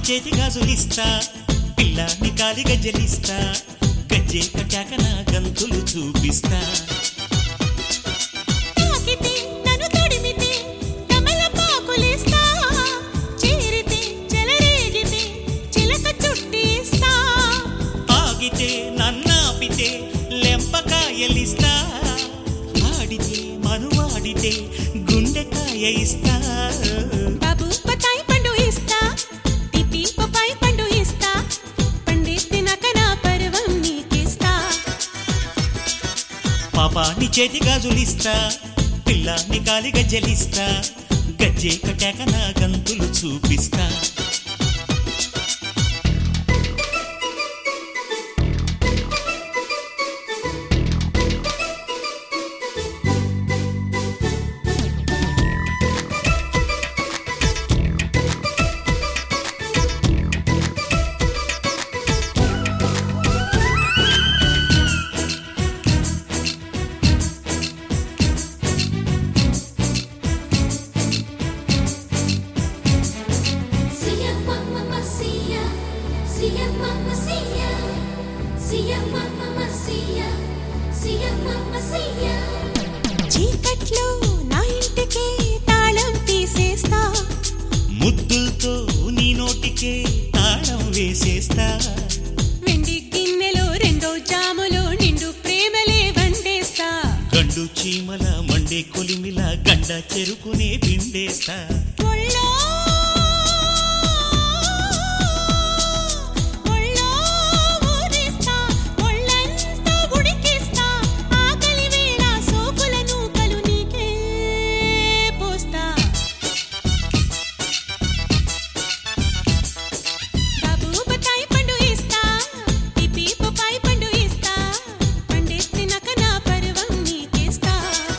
చేతి గాజులిస్తా పిల్లాన్ని కాలి గజ్జలిస్తా గజ్జే కట్టాక నా గంతులు చూపిస్తా తాకితే నన్ను తడిమితే తమలపాకులేస్తా చేరితే చెలరేగితే చిలక చుట్టేస్తా ఆగితే నన్నాపితే లెంపకాయలిస్తా ఆడితే మనువాడితే గుండెకాయ ఇస్తా బాబు బత్తాయి పండు ఇస్తా పిపి పపాయి పండు ఇస్తా పండేస్తే నా పర్వం నీకిస్తా పాపాన్ని చేతి గాజులిస్తా పిల్లాన్ని కాలి గజ్జలిస్తా గజ్జే కట్టాక నా గంతులు చూపిస్తా Sia mamma sia, sia mamma sia, sia mamma sia, sia mamma sia. చీకట్లో నా ఇంటికి తాళం తీసేస్తా ముద్దులతో నీ నోటికే తాళం వేసేస్తా వెండి గిన్నెలో రెండో జాములో నిండు ప్రేమలే వండేస్తా గండు చీమల మండే కొలిమిల గండ చెరుకునే పిండేస్తా ఒళ్ళో ఒళ్ళో ఊరిస్తా ఒళ్ళంతా ఉడికిస్తా ఆకలి వేళ సోకుల నూకలు నీకే పోస్తా బాబు బత్తాయి పండు ఇస్తా పిపి పపాయి పండు ఇస్తా పండేస్తే నక నా పర్వం నీకిస్తా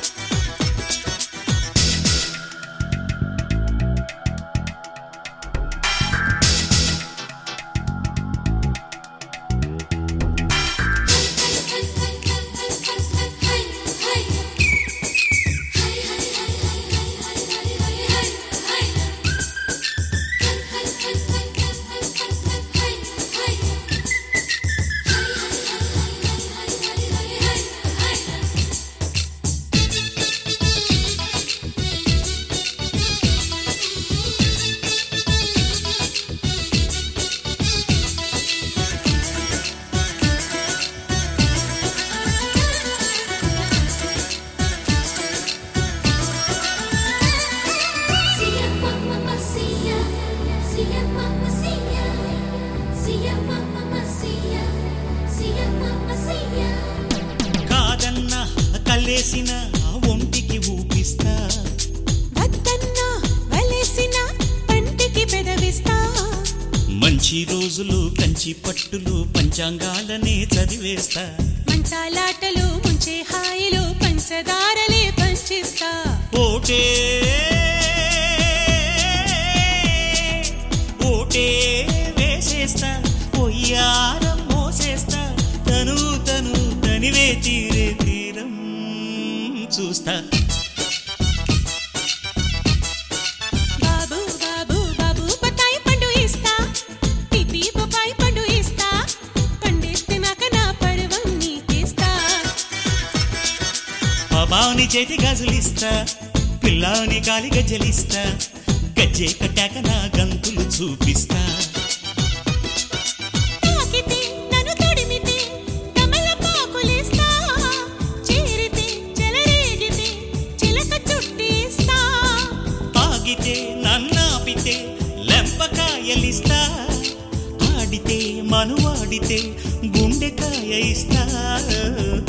Sia mamma sia, sia mamma sia, sia mamma sia, sia mamma sia. కాదన్న కల్లేసిన ఒంటికి ఊపిస్తా వద్దన్నా వలేసిన పంటికి పెదవిస్తా మంచి రోజులు కంచి పట్టులు పంచాంగాలనే చదివేస్తా మంచాలాటలు ముంచే హాయిలు పంచదారలే పంచిస్తా ఓటే ఓటే వేసేస్తా పొయ్యారం మోసేస్తా తను తను తనివే తీరే తీరం చూస్తా బాబు బాబు బాబు బత్తాయి పండు ఇస్తా పిపి పపాయి పండు ఇస్తా పండేస్తే నాక నా పర్వం నీకిస్తా బాబాని చేతి గాజులిస్తా పిల్లాని కాలి గజ్జలిస్తా గజ్జే కట్టాక నా గంతులు చూపిస్తా తాకితే నన్ను తడిమితే తమలపాకులేస్తా చేరితే చెలరేగితే చిలక చుట్టేస్తా ఆగితే నన్నాపితే లెంపకాయలిస్తా ఆడితే మనువాడితే గుండెకాయ ఇస్తా